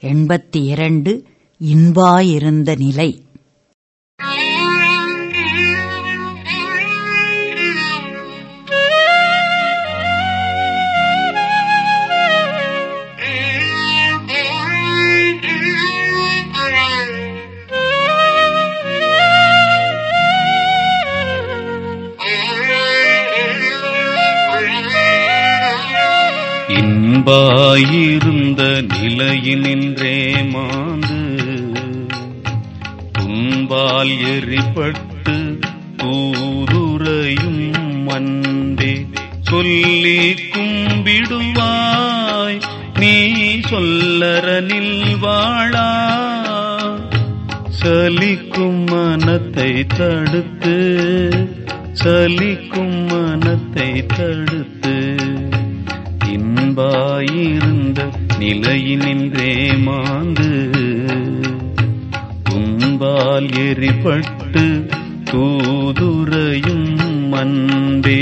எண்பத்தி இரண்டு இன்பாயிருந்த நிலை இன்பாயிருந்த நிலையினின்றே மாந்து துன்பால் எரிப்பட்டு தூதுரையும் மண்டே சொல்லி கும்பிடுவாய் நீ சொல்லரனில் வாழா சலிக்கும் மனத்தை தடுத்து சலிக்கும் மனத்தை தடுத்து இன்பாயிருந்த நிலையினின்றே மாந்து துன்பால் எரிப்பட்டு தூதுரையும் மண்டே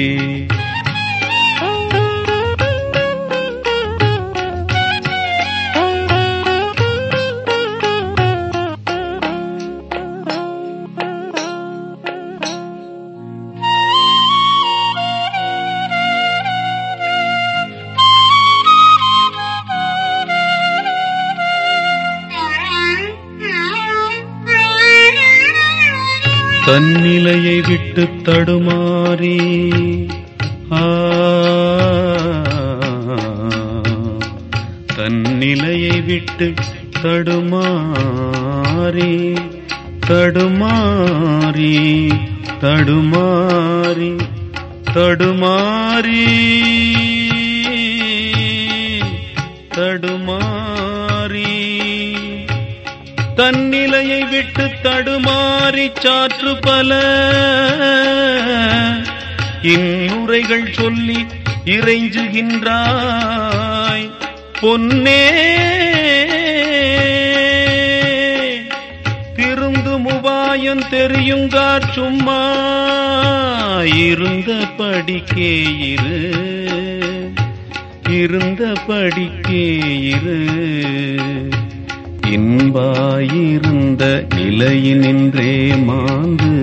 தன்னிலையை விட்டு தடுமாறி ஆ, தன்னிலையை விட்டு தடுமாறி தடுமாறி தடுமாறி தடுமாறி தடுமாறி தன்னிலையை விட்டு தடுமாறி சாற்று பல இன்னுரைகள் சொல்லி இறைஞ்சுகின்றாய் பொன்னே திருந்து முபாயம் தெரியுங்கார் சும்மா இருந்த படிக்கே இரு இருந்த படிக்கே இரு இன்பாயிருந்த நிலையினின்றே மாந்து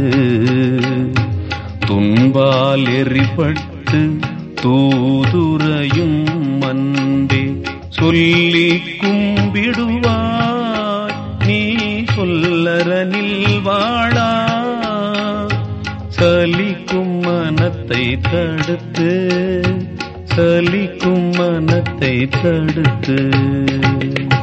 துன்பால் எரிப்பட்டு தூதுரையும் மண்டே சொல்லி கும்பிடுவாய் நீ சொல்லரனில் வாழா சலிக்கும் மனத்தை தடுத்து சலிக்கும் மனத்தை தடுத்து